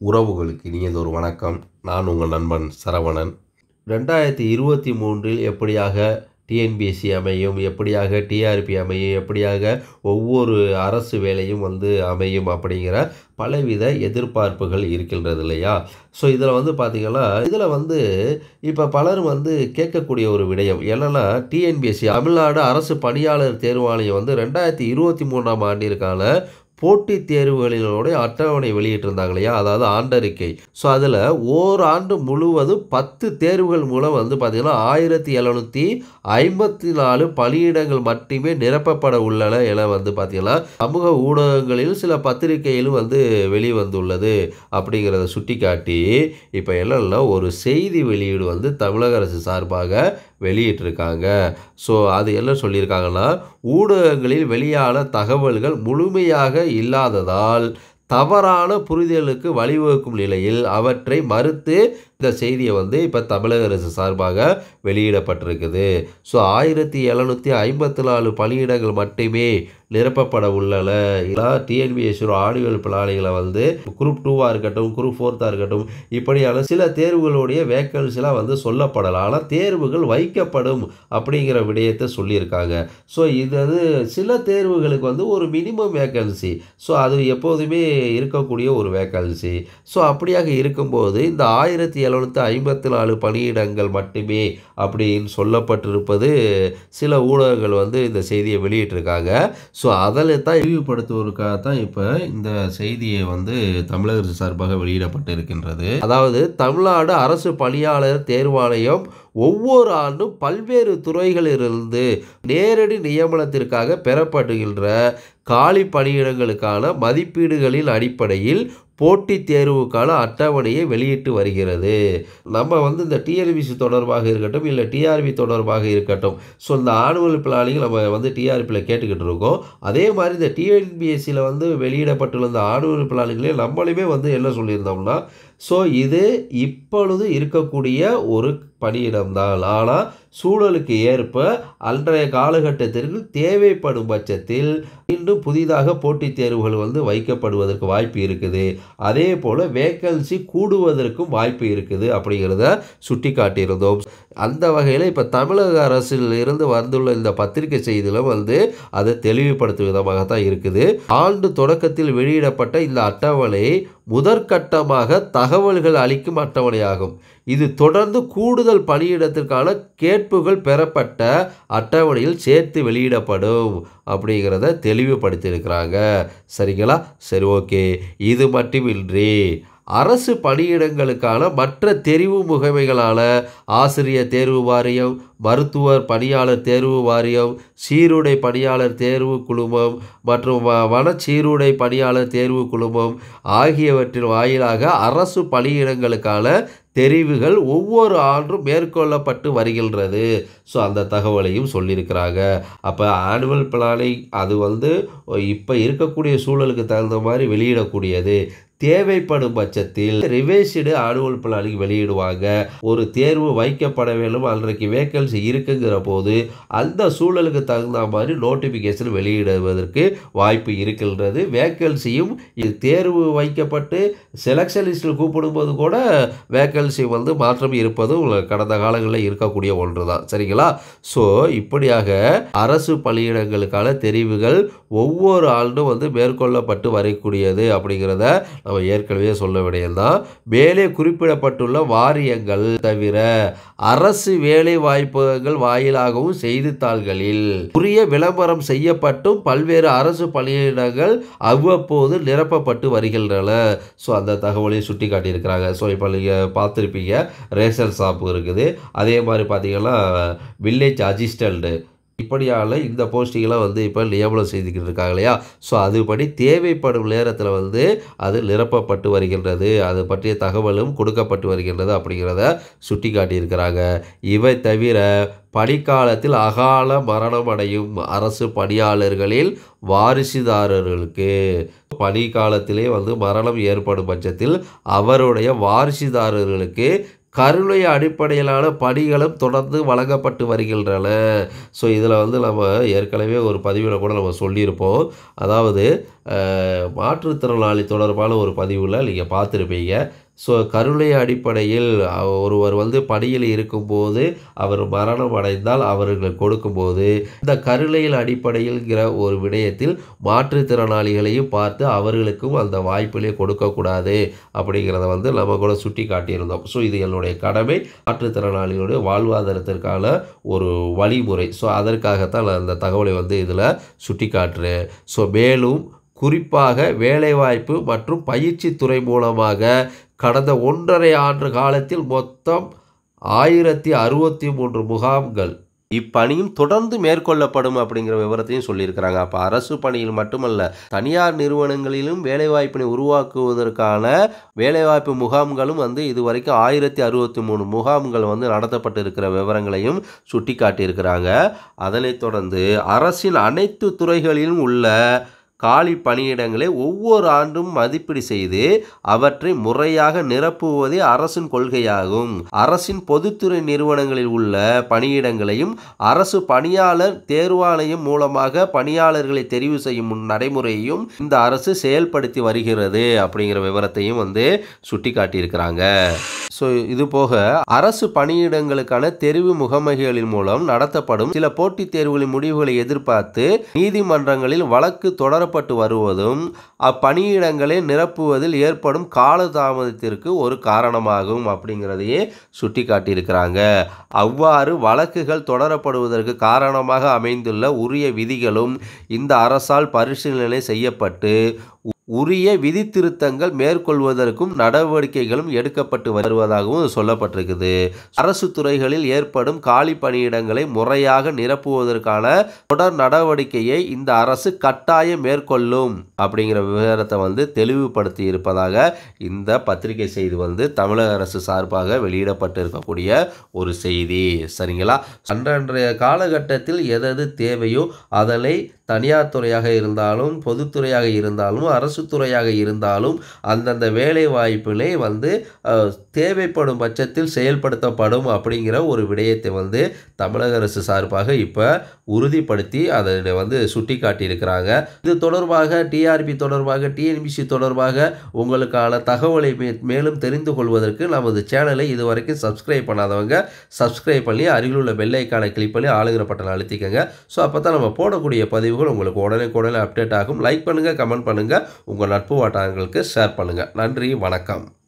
உறவுகளுக்கு இனியதொரு வணக்கம் நான் உங்கள் நண்பன் சரவணன் ரெண்டாயிரத்தி இருபத்தி மூன்றில் எப்படியாக டிஎன்பிஎஸ்சி அமையும் எப்படியாக டிஆர்பி அமையும் எப்படியாக ஒவ்வொரு அரசு வேலையும் வந்து அமையும் அப்படிங்கிற பலவித எதிர்பார்ப்புகள் இருக்கின்றது இல்லையா ஸோ இதில் வந்து பார்த்திங்கன்னா இதில் வந்து இப்போ பலரும் வந்து கேட்கக்கூடிய ஒரு விடயம் என்னென்னா டிஎன்பிஎஸ்சி தமிழ்நாடு அரசு பணியாளர் தேர்வாணையம் வந்து ரெண்டாயிரத்தி இருபத்தி மூணாம் ஆண்டிற்கான போட்டித் தேர்வுகளினுடைய அட்டவணை வெளியிட்டிருந்தாங்க இல்லையா அதாவது ஆண்டறிக்கை ஸோ அதில் ஓராண்டு முழுவதும் பத்து தேர்வுகள் மூலம் வந்து பார்த்திங்கன்னா ஆயிரத்தி எழுநூற்றி ஐம்பத்தி நாலு பணியிடங்கள் மட்டுமே நிரப்பப்பட உள்ளன என வந்து பார்த்திங்கன்னா சமூக ஊடகங்களில் சில பத்திரிகையிலும் வந்து வெளிவந்துள்ளது அப்படிங்கிறத சுட்டிக்காட்டி இப்போ என்னன்னா ஒரு செய்தி வெளியீடு வந்து தமிழக அரசு சார்பாக வெளியிட்டிருக்காங்க ஸோ அது என்ன சொல்லியிருக்காங்கன்னா ஊடகங்களில் வெளியான தகவல்கள் முழுமையாக இல்லாததால் தவறான புரிதலுக்கு வழிவகுக்கும் நிலையில் அவற்றை மறுத்து இந்த செய்தியை வந்து இப்போ தமிழக அரசு சார்பாக வெளியிடப்பட்டிருக்குது ஸோ ஆயிரத்தி எழுநூற்றி ஐம்பத்தி நாலு பணியிடங்கள் மட்டுமே நிரப்பப்பட உள்ளன இதெல்லாம் டிஎன்பிஎஸ்சி ஆடியல் பிளானிகளை வந்து குரூப் டூவாக இருக்கட்டும் குரூப் ஃபோர்த்தாக இருக்கட்டும் இப்படியான சில தேர்வுகளுடைய வேக்கன்சிலாம் வந்து சொல்லப்படலாம் ஆனால் தேர்வுகள் வைக்கப்படும் அப்படிங்கிற விடயத்தை சொல்லியிருக்காங்க ஸோ இது வந்து சில தேர்வுகளுக்கு வந்து ஒரு மினிமம் வேக்கன்சி ஸோ அது எப்போதுமே இருக்கக்கூடிய ஒரு வேக்கன்சி ஸோ அப்படியாக இருக்கும்போது இந்த ஆயிரத்தி எழுநூற்றி ஐம்பத்தி நாலு பணியிடங்கள் மட்டுமே அப்படின்னு சொல்லப்பட்டிருப்பது சில ஊடகங்கள் வந்து இந்த செய்தியை வெளியிட்டிருக்காங்க ஸோ அதில் தான் இழிவுபடுத்துவதற்காக தான் இப்போ இந்த செய்தியை வந்து தமிழக அரசு சார்பாக வெளியிடப்பட்டு இருக்கின்றது அதாவது தமிழ்நாடு அரசு பணியாளர் தேர்வாணையம் ஒவ்வொரு ஆண்டும் பல்வேறு துறைகளிலிருந்து நேரடி நியமனத்திற்காக பெறப்படுகின்ற காலி பணியிடங்களுக்கான மதிப்பீடுகளின் அடிப்படையில் போட்டித் தேர்வுக்கான அட்டவணையை வெளியிட்டு வருகிறது நம்ம வந்து இந்த டிஎன்பிசி தொடர்பாக இருக்கட்டும் இல்லை டிஆர்பி தொடர்பாக இருக்கட்டும் ஸோ இந்த ஆனுவல் பிளானிங் நம்ம வந்து டிஆர்பியில் கேட்டுக்கிட்டு இருக்கோம் அதே மாதிரி இந்த டிஎன்பிஎஸ்சியில் வந்து வெளியிடப்பட்டுள்ள இந்த ஆனுவல் பிளானிங்லேயே நம்மளுமே வந்து என்ன சொல்லியிருந்தோம்னா ஸோ இது இப்பொழுது இருக்கக்கூடிய ஒரு பணியிடம்தான் ஆனால் சூழலுக்கு ஏற்ப அன்றைய காலகட்டத்திற்கு தேவைப்படும் பட்சத்தில் மீண்டும் புதிதாக போட்டித் தேர்வுகள் வந்து வைக்கப்படுவதற்கு வாய்ப்பு இருக்குது அதே போல் வேக்கன்சி கூடுவதற்கும் வாய்ப்பு இருக்குது அப்படிங்கிறத சுட்டி காட்டியிருந்தோம் அந்த வகையில் இப்போ தமிழக அரசில் இருந்து வந்துள்ள இந்த பத்திரிகை செய்தியில் வந்து அதை தெளிவுபடுத்தும் விதமாக தான் இருக்குது ஆண்டு தொடக்கத்தில் வெளியிடப்பட்ட இந்த அட்டவணை முதற்கட்டமாக தகவல்கள் அளிக்கும் அட்டவணையாகும் இது தொடர்ந்து கூடுதல் பணியிடத்திற்கான கேட்புகள் பெறப்பட்ட அட்டவணையில் சேர்த்து வெளியிடப்படும் அப்படிங்கிறத தெளிவுபடுத்தியிருக்கிறாங்க சரிங்களா சரி ஓகே இது மட்டுமின்றி அரசு பணியிடங்களுக்கான மற்ற தெரிவு முகமைகளான ஆசிரியர் தேர்வு வாரியம் மருத்துவர் பணியாளர் தேர்வு வாரியம் சீருடை பணியாளர் தேர்வு குழுமம் மற்றும் வ வன சீருடை பணியாளர் தேர்வு குழுமம் ஆகியவற்றின் வாயிலாக அரசு பணியிடங்களுக்கான தெரிவுகள் ஒவ்வொரு ஆண்டும் மேற்கொள்ளப்பட்டு வருகின்றது ஸோ அந்த தகவலையும் சொல்லியிருக்கிறாங்க அப்போ ஆனுவல் பிளானிங் அது வந்து இப்போ இருக்கக்கூடிய சூழலுக்கு தகுந்த மாதிரி வெளியிடக்கூடியது தேவைப்படும் பட்சத்தில் ரிவைஸ்டு ஆனுவல் பிளானிங் வெளியிடுவாங்க ஒரு தேர்வு வைக்கப்பட வேண்டும் அன்றைக்கு வேக்கன்சி இருக்குங்கிற போது அந்த சூழலுக்கு தகுந்த மாதிரி நோட்டிஃபிகேஷன் வெளியிடுவதற்கு வாய்ப்பு இருக்கின்றது வேக்கன்சியும் இது தேர்வு வைக்கப்பட்டு செலெக்ஷன் லிஸ்ட்டில் கூப்பிடும்போது கூட வேக்கன்சி வந்து மாற்றம் இருப்பதும் கடந்த காலங்களில் இருக்கக்கூடிய ஒன்று தான் சரிங்களா ஸோ இப்படியாக அரசு பணியிடங்களுக்கான தெரிவுகள் ஒவ்வொரு ஆண்டும் வந்து மேற்கொள்ளப்பட்டு வரக்கூடியது அப்படிங்கிறத நம்ம ஏற்கனவே சொல்ல விடையந்தான் மேலே குறிப்பிடப்பட்டுள்ள வாரியங்கள் தவிர அரசு வேலை வாய்ப்புகள் வாயிலாகவும் செய்தித்தாள்களில் உரிய விளம்பரம் செய்யப்பட்டும் பல்வேறு அரசு பணியிடங்கள் அவ்வப்போது நிரப்பப்பட்டு வருகின்றன ஸோ அந்த தகவலை சுட்டி காட்டியிருக்கிறாங்க ஸோ இப்போ நீங்கள் பார்த்துருப்பீங்க ரேஷன் ஷாப்பு இருக்குது அதே மாதிரி பார்த்தீங்கன்னா வில்லேஜ் அசிஸ்டண்ட்டு இப்படியான இந்த போஸ்டிங்கெல்லாம் வந்து இப்போ நியமனம் செய்துக்கிட்டு இருக்காங்க இல்லையா ஸோ அதுபடி தேவைப்படும் நேரத்தில் வந்து அது நிரப்பப்பட்டு வருகின்றது அது பற்றிய தகவலும் கொடுக்கப்பட்டு வருகின்றது அப்படிங்கிறத சுட்டி காட்டியிருக்கிறாங்க இவை தவிர பணிக்காலத்தில் அகால மரணம் அடையும் அரசு பணியாளர்களில் வாரிசுதாரர்களுக்கு பணி காலத்திலே வந்து மரணம் ஏற்படும் பட்சத்தில் அவருடைய வாரிசுதாரர்களுக்கு கருணை அடிப்படையிலான பணிகளும் தொடர்ந்து வழங்கப்பட்டு வருகின்றன ஸோ இதில் வந்து நம்ம ஏற்கனவே ஒரு பதிவில் கூட நம்ம சொல்லியிருப்போம் அதாவது அஹ், மாற்றுத்திறனாளி தொடர்பான ஒரு பதிவில் நீங்கள் பார்த்துருப்பீங்க ஸோ கருணை அடிப்படையில் அ- ஒருவர் வந்து பணியில் இருக்கும்போது அவர் மரணம் அடைந்தால் அவர்களுக்கு கொடுக்கும்போது இந்த கருணையில் அடிப்படையில்ங்கிற ஒரு விடயத்தில் மாற்றுத்திறனாளிகளையும் பார்த்து அவர்களுக்கும் அந்த வாய்ப்பிலே கொடுக்கக்கூடாது அப்படிங்கிறத வந்து நம்ம கூட சுட்டி காட்டியிருந்தோம் ஸோ இது என்னுடைய கடமை மாற்றுத்திறனாளிகளுடைய வாழ்வாதாரத்திற்கான ஒரு வழிமுறை ஸோ அதற்காகத்தான் நான் அந்த தகவலை வந்து இதில் சுட்டி காட்டுறேன் ஸோ மேலும் குறிப்பாக வேலைவாய்ப்பு மற்றும் பயிற்சி துறை மூலமாக கடந்த ஒன்றரை ஆண்டு காலத்தில் மொத்தம் ஆயிரத்தி அறுபத்தி மூன்று முகாம்கள் இப்பணியும் தொடர்ந்து மேற்கொள்ளப்படும் அப்படிங்கிற விவரத்தையும் சொல்லியிருக்கிறாங்க அப்போ அரசு பணியில் மட்டுமல்ல தனியார் நிறுவனங்களிலும் வேலைவாய்ப்பினை உருவாக்குவதற்கான வேலைவாய்ப்பு முகாம்களும் வந்து இதுவரைக்கும் ஆயிரத்தி அறுபத்தி மூணு முகாம்கள் வந்து நடத்தப்பட்டு இருக்கிற விவரங்களையும் சுட்டி காட்டியிருக்கிறாங்க அதனைத் தொடர்ந்து அரசின் அனைத்து துறைகளிலும் உள்ள காலி பணியிடங்களை ஒவ்வொரு ஆண்டும் மதிப்பீடு செய்து அவற்றை முறையாக நிரப்புவதே அரசின் கொள்கையாகும் அரசின் பொதுத்துறை நிறுவனங்களில் உள்ள பணியிடங்களையும் அரசு பணியாளர் தேர்வாணையம் மூலமாக பணியாளர்களை தெரிவு செய்யும் முன் நடைமுறையையும் இந்த அரசு செயல்படுத்தி வருகிறது அப்படிங்கிற விவரத்தையும் வந்து சுட்டி காட்டியிருக்கிறாங்க ஸோ இது போக அரசு பணியிடங்களுக்கான தெரிவு முகமைகளின் மூலம் நடத்தப்படும் சில போட்டித் தேர்வுகளின் முடிவுகளை எதிர்பார்த்து நீதிமன்றங்களில் வழக்கு தொடரப்பட்டு வருவதும் அப்பணியிடங்களை நிரப்புவதில் ஏற்படும் காலதாமதத்திற்கு ஒரு காரணமாகும் அப்படிங்கிறதையே சுட்டி காட்டியிருக்கிறாங்க அவ்வாறு வழக்குகள் தொடரப்படுவதற்கு காரணமாக அமைந்துள்ள உரிய விதிகளும் இந்த அரசால் பரிசீலனை செய்யப்பட்டு உரிய விதி திருத்தங்கள் மேற்கொள்வதற்கும் நடவடிக்கைகளும் எடுக்கப்பட்டு வருவதாகவும் சொல்லப்பட்டிருக்குது அரசு துறைகளில் ஏற்படும் காலி பணியிடங்களை முறையாக நிரப்புவதற்கான தொடர் நடவடிக்கையை இந்த அரசு கட்டாயம் மேற்கொள்ளும் அப்படிங்கிற விவரத்தை வந்து தெளிவுபடுத்தி இருப்பதாக இந்த பத்திரிகை செய்தி வந்து தமிழக அரசு சார்பாக வெளியிடப்பட்டு இருக்கக்கூடிய ஒரு செய்தி சரிங்களா அன்றன்றைய காலகட்டத்தில் எதது தேவையோ அதனை தனியார் துறையாக இருந்தாலும் பொதுத்துறையாக இருந்தாலும் அரசு துறையாக இருந்தாலும் அந்தந்த வேலை வாய்ப்பிலே வந்து அஹ், தேவைப்படும் பட்சத்தில் செயல்படுத்தப்படும் அப்படிங்கிற ஒரு விடயத்தை வந்து தமிழக அரசு சார்பாக இப்போ உறுதிப்படுத்தி அதை வந்து சுட்டி காட்டியிருக்கிறாங்க இது தொடர்பாக டிஆர்பி தொடர்பாக டிஎன்பிசி தொடர்பாக உங்களுக்கான தகவலை மே- மேலும் தெரிந்து கொள்வதற்கு நமது சேனலை இதுவரைக்கும் சப்ஸ்கிரைப் பண்ணாதவங்க சப்ஸ்கிரைப் பண்ணி அருகில் உள்ள பெல் ஐக்கானை கிளிக் பண்ணி ஆளுங்கிற பட்டனை அழுத்திக்கங்க ஸோ அப்போ தான் நம்ம போடக்கூடிய பதிவுகள் உங்களுக்கு உடனே உடனே அப்டேட் ஆகும் லைக் பண்ணுங்கள் கமெண்ட் பண்ணுங்கள் உங்கள் நட்பு வட்டாரங்களுக்கு ஷேர் பண்ணுங்கள் நன்றி வணக்கம்